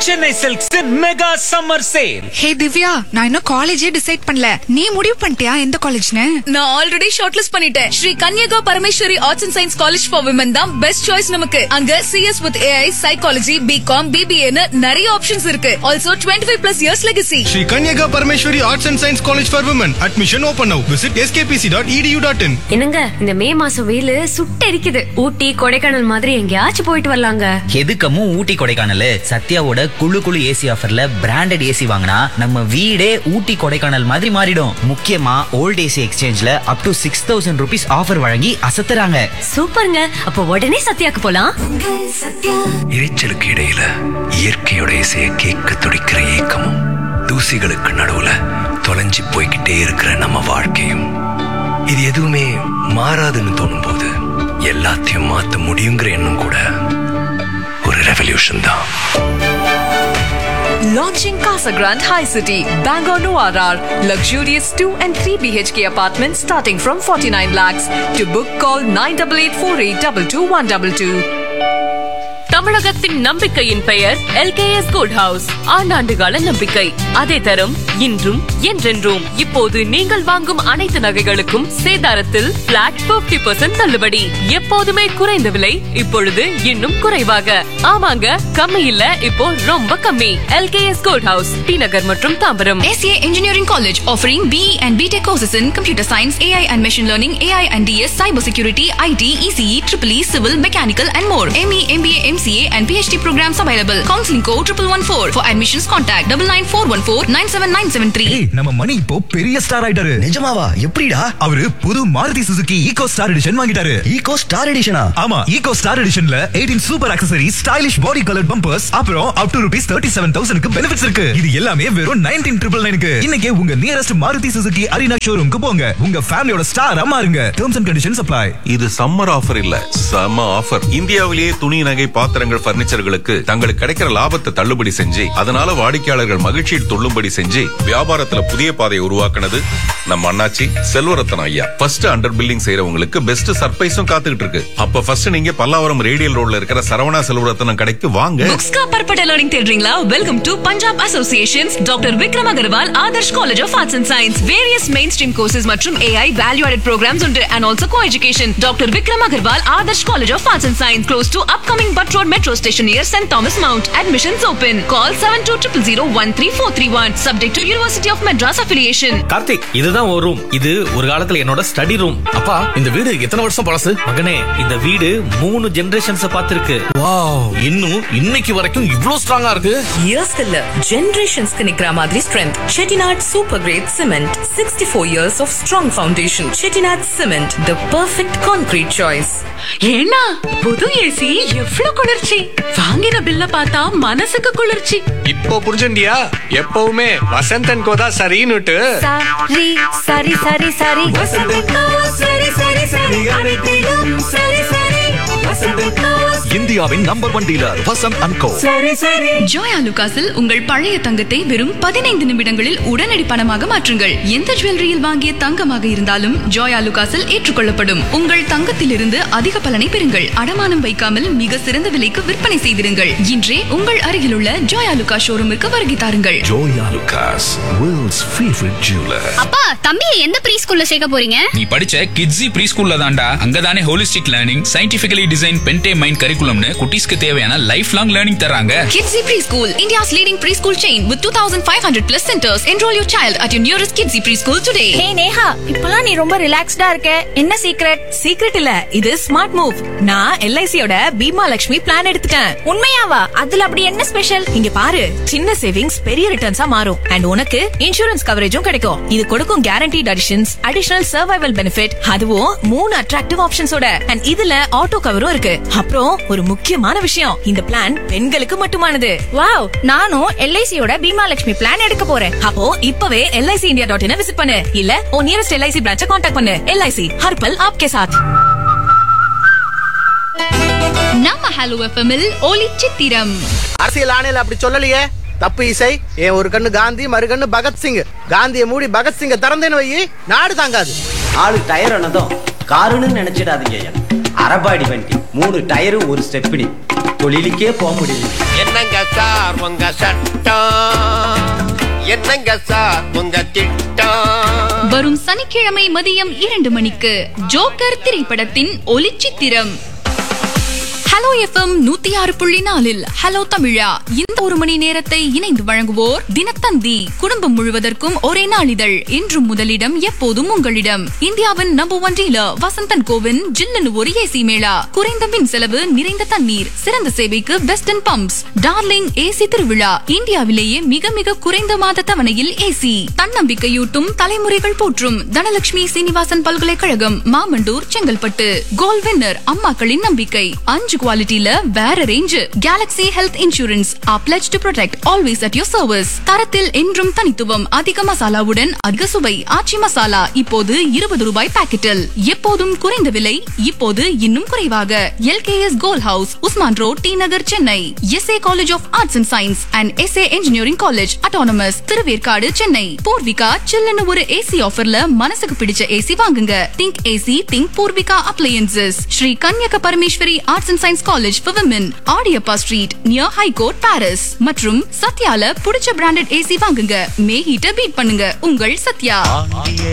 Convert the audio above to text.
சென்னை சில்க்ஸின் mega summer sale hey Divya நான் இன்னும் காலேஜே டிசைட் பண்ணல நீ முடிவு பண்ணிட்டியா எந்த காலேஜ்னு நான் ஆல்ரெடி ஷார்ட் லிஸ்ட் பண்ணிட்டேன் Sri Kanyaka Parameswari arts and science college for women தான் பெஸ்ட் சாய்ஸ் நமக்கு அங்க CS with AI psychology BCom பிபிஏன்னு நிறைய ஆப்ஷன்ஸ் இருக்கு also 25 five plus years legacy Sri Kanyaka Parameshwari Arts and Science College for Women. Admission open now. Visit skpc.edu.in. என்னங்க இந்த மே மாசம் வெயில் சுட்டெரிக்குது ஊட்டி கொடைக்கானல் மாதிரி எங்கேயாச்சும் போயிட்டு வரலாங்க எதுக்கமும் ஊட்டி கொடைக்கானல் சத்யாவோட குழு குழு ஏசி ஆஃபர்ல பிராண்டட் ஏசி வாங்கினா நம்ம வீடே ஊட்டி கொடைக்கானல் மாதிரி மாறிடும் முக்கியமா ஓல்ட் ஏசி எக்ஸ்சேஞ்ச்ல up to six thousand rupees offer வழங்கி அசத்துறாங்க சூப்பருங்க அப்போ உடனே சத்யாக்கு போலாம் இரைச்சலுக்கு இடையில இயற்கையோட இசையை கேட்க துடிக்கிற ஏக்கமும் தூசிகளுக்கு நடுவுல தொலைஞ்சு போய்கிட்டே இருக்கிற நம்ம வாழ்க்கையும் இது எதுவுமே மாறாதுன்னு தோணும் போது எல்லாத்தையும் மாத்த முடியுங்கிற எண்ணம் கூட ஒரு ரெவல்யூஷன் தான் Launching Casa Grande High City, Bangor Noir. Luxurious 2 and 3 BHK apartments starting from 49 lakhs. To book, call 9884822122. தமிழகத்தின் நம்பிக்கையின் பெயர் எல்கேஎஸ் குட் ஹவுஸ் ஆண்டாண்டு கால நம்பிக்கை அதே தரும் இன்றும் என்றென்றும் இப்போது நீங்கள் வாங்கும் அனைத்து நகைகளுக்கும் சேதாரத்தில் பிளாட் 50% தள்ளுபடி எப்போதுமே குறைந்த விலை இப்பொழுது இன்னும் குறைவாக ஆமாங்க கம்மி இல்ல இப்போ ரொம்ப கம்மி LKS gold house T Nagar மற்றும் Tambaram SCA Engineering College offering BE and BTech courses in computer science, AI and machine learning, AI and DS, cybersecurity, IT, ECE, EEE, civil, mechanical and more. ME, MBA, MCA and PhD programs available. Counseling code triple one four. For admissions contact double nine four one four nine seven nine seven three. நம்ம மணி இப்போ பெரிய star ஆயிட்டாரு நிஜமாவா எப்படிடா அவரு புது Maruti Suzuki Eeco star edition வாங்கிட்டாரு Eeco star எடிஷனா ஆமா ஈகோ ஸ்டார் எடிஷன்ல 18 super accessory stylish body colour bumpers அப்புறம் up to rupees thirty seven தௌசண்ட்க்கு பெனிஃபிட்ஸ் இருக்கு இது எல்லாமே வெறும் நைன்டீன் ட்ரிபிள் நைனுக்கு இன்னைக்கே உங்க நியரஸ்ட் மாருதி சுசுகி அரினா ஷோரூம்க்கு போங்க உங்க ஃபேமிலியோட ஸ்டாரா மாறுங்க டேர்ம்ஸ் அண்ட் கண்டிஷன்ஸ் அப்ளை இது சம்மர் ஆஃபர் இல்ல செம்ம ஆஃபர் இந்தியாவிலேயே துணி நகை பாத்திரங்கள் பர்னிச்சர்களுக்கு தங்களுக்கு கிடைக்கிற லாபத்தை தள்ளுபடி செஞ்சு அதனால வாடிக்கையாளர்கள் மகிழ்ச்சியில் துள்ளும்படி செஞ்சு வியாபாரத்துல புதிய பாதையை உருவாக்குனது நம்ம அண்ணாச்சி செல்வரத்தன் ஐயா ஃபர்ஸ்ட் அண்டர் பில்லிங் செய்யறவங்களுக்கு பெஸ்ட் சர்ப்ரைஸும் காத்துக்கிட்டு இருக்கு அப்ப ஃபர்ஸ்ட் நீங்க பல்லாவரம் ரேடியல் ரோட்ல இருக்கிற சரவணா செல்வரத்தனம் கடைக்கு வாங்க Books का परपटा लर्निंग தேடுறீங்களா welcome to Punjab associations doctor Vikram Agarwal Adarsh college of arts and science various mainstream courses மற்றும் ஏஐ வேல்யூ ஆடட் ப்ரோக்ராம்ஸ் உண்டு and also co education doctor Vikram Agarwal Adarsh college of arts and science close to upcoming Butt road metro station near Saint Thomas Mount admissions open call seven two triple zero one three four three one subject to university of Madras affiliation Karthik இதுதான் ஒரு room இது ஒரு காலத்துல என்னோட study room அப்பா இந்த வீடு எத்தனை வருஷம் பழசு மகனே இந்த வீடு மூணு ஜெனரேஷன்ஸ் பார்த்திருக்கு வாவ் இன்னும் இன்னைக்கு வரைக்கும் இவ்ளோ ஸ்ட்ராங்கா இருக்கு இயர்ஸ் இல்ல ஜெனரேஷன்ஸ்க்கு நிக்கிற மாதிரி strength Chettinad super grade cement sixty four years of strong foundation Chettinad cement the perfect concrete choice ஏன்னா புது ஏசி எவ்வளவு குளிர்ச்சி வாங்கின பில்ல பார்த்தா மனசுக்கு குளிர்ச்சி இப்போ புரிஞ்சுண்டியா எப்பவுமே வசந்தன் கோதா சரின்னுட்டு சரி சரி சரி சரி சரி சரி சரி அனைத்திலும் சரி சரி இந்தியாவின் number one dealer Vasanth and co ஜோயா லுகாஸில் உங்கள் பழைய தங்கத்தை வெறும் பதினைந்து நிமிடங்களில் உடனடி பணமாக மாற்றுங்கள் எந்த ஜுவல்லரியில் வாங்கிய தங்கமாக இருந்தாலும் ஜோயா லுகாஸில் ஏற்றுக்கொள்ளப்படும் உங்கள் தங்கத்திலிருந்து அதிக பலனை பெறுங்கள் அடமானம் வைக்காமல் மிக சிறந்த விலைக்கு விற்பனை செய்திருங்கள் இன்றே உங்கள் அருகிலுள்ள ஜோயா லுகா ஷோரூமுக்கு வருகை தாருங்கள் Joyalukkas world's favourite jeweller அப்பா தம்பியை எந்த ப்ரீ ஸ்கூல்ல சேர்க்க போறீங்க நீ படிச்ச கிட்ஸி ப்ரீ ஸ்கூல்ல தான்டா அங்கதானே ஹோலிஸ்டிக் லேர்னிங் சயின்டிபிகலி டிசைன் பென்டே மைண்ட் கரிக்குலம்னு குட்டீஸ்க்கு தேவையான லைஃப் லாங் லேர்னிங் தராங்க Kidsy Preschool, India's leading preschool chain with 2,500 plus centers. Enroll your child at your nearest Kidsy Preschool today. Hey Neha இப்பலாம் நீ ரொம்ப ரிலாக்ஸ்டா இருக்க என்ன சீக்ரெட் சீக்ரெட் இல்ல இது ஸ்மார்ட் மூவ் நான் எல்ஐசியோட பீமா லட்சுமி பிளான் எடுத்துட்டேன் உண்மையாவா அதுல அப்படி என்ன ஸ்பெஷல் இங்க பாரு சின்ன சேவிங்ஸ் பெரிய ரிட்டர்ன்ஸா மாறும் அண்ட் உனக்கு இன்சூரன்ஸ் கவரேஜும் கிடைக்கும் இது கொடுக்கும் guaranteed additions additional survival benefit அதுவும் மூணு அட்ராக்டிவ் ஆப்ஷன்ஸோட அண்ட் இதுல ஆட்டோ கவரும் இருக்கு அப்புறம் ஒரு முக்கியமான விஷயம் இந்த பிளான் பெண்களுக்கு மட்டுமானது வாவ் நானும் எல்ஐசியோட பீமா லட்சுமி பிளான் எடுக்க போறேன் அப்போ இப்பவே LIC India dot in visit பண்ணு இல்ல ஓ நியரஸ்ட் எல்ஐசி பிரான்ச்ச காண்டாக்ட் பண்ணு எல்ஐசி ஹர்பல் ஆப்கே சாத் நம்ம ஹலோ எஃப்எம்மில் ஒலி சித்திரம் அரசியல் ஆணையில அப்படி சொல்லலையே தப்பு இசை என் ஒரு கண்ணு காந்தி மறு கண்ணு பகத்சிங் காந்தியை மூடி பகத்சிங்க திறந்தேன்னு வை நாடு தாங்காது ஆளு டயர் ஆனதும் காருன்னு நினைச்சிடாதீங்க ஐயா அரபாடி வண்டி மூணு டயரு ஒரு ஸ்டெப்பினி தொழிலுக்கே போக முடியல என்னங்க சார் உங்க சட்டம் என்னங்க சார் உங்க திட்டம் வரும் சனிக்கிழமை மதியம் இரண்டு மணிக்கு ஜோக்கர் திரைப்படத்தின் ஒளிச்சித்திரம் ஹலோ எஃப்எம் நூத்தி ஆறு புள்ளி நாலில் ஹலோ தமிழா இந்த ஒரு மணி நேரத்தை இணைந்து வழங்குவோர் தினத்தந்தி குடும்பம் முழுவதற்கும் ஒரே நாளிதழ் இன்றும் முதலிடம் எப்போதும் உங்களிடம் இந்தியாவின் நம்பர் ஒன் டீலர் வசந்தன் கோவின் ஜில்லுன்னு ஒரு ஏசி மேளா குறைந்த மின் செலவு நிறைந்த தண்ணீர் சிறந்த சேவைக்கு வெஸ்டர்ன் பம்ப்ஸ் டார்லிங் ஏசி திருவிழா இந்தியாவிலேயே மிக மிக குறைந்த மாத தவணையில் ஏசி தன்னம்பிக்கையூட்டும் தலைமுறைகள் போற்றும் தனலட்சுமி சீனிவாசன் பல்கலைக்கழகம் மாமண்டூர் செங்கல்பட்டு கோல் வின்னர் அம்மாக்களின் நம்பிக்கை அஞ்சு குவாலிட்டில வேற range Galaxy health insurance a pledge to protect always at your service தரத்தில் என்றும் தனித்துவம் அதிக மசாலாவுடன் அதிக சுவை ஆச்சி மசாலா இப்போது இருபது ரூபாய் பாக்கெட்டில் எப்போதும் குறைந்த விலை இப்போது இன்னும் குறைவாக LKS gold house Usman road T Nagar Chennai SA college of arts and science and SA engineering college autonomous Thiruverkadu Chennai Poorvika சில்லுன்னு ஒரு ஏசி ஆஃபர்ல மனசுக்கு பிடிச்ச ஏசி வாங்குங்க think AC think Poorvika appliances Sri Kanyaka Parameswari arts and science college for women Adiyappa street near high court Parrys மற்றும் சத்யால பிடிச்ச branded AC வாங்குங்க மே ஹீட்டர் பீட் பண்ணுங்க உங்கள் சத்யா